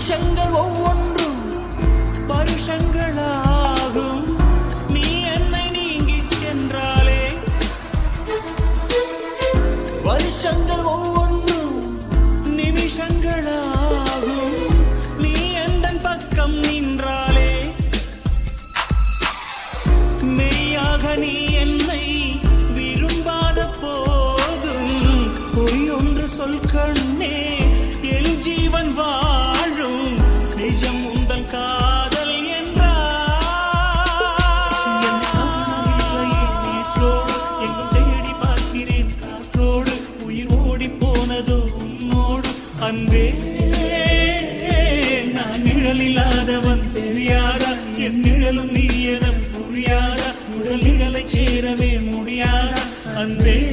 நிமிஷங்கள் ஒவ்வொன்றும் வருஷங்களாகும் நீ என்னை நீங்கி சென்றாலே வருஷங்கள் ஒவ்வொன்றும் நிமிஷங்களாகும் நீ எந்த பக்கம் நின்றாலே மெய்யாக நீ என்னை விரும்பாத போதும் பொய் ஒன்று சொல் கண்ணே என் ஜீவன் வாழும் நிஜம் உந்தன் காதல் என்றார் தேடி பார்க்கிறேன் காற்றோடு உயிர் ஓடி போனதோ உன்னோடு அன்பே நான் நிழலில்லாதவன் தெரியாதா என் நிழலும் நீ என புரியாதா உடல் நிழலை சேரவே முடியாதா அன்பே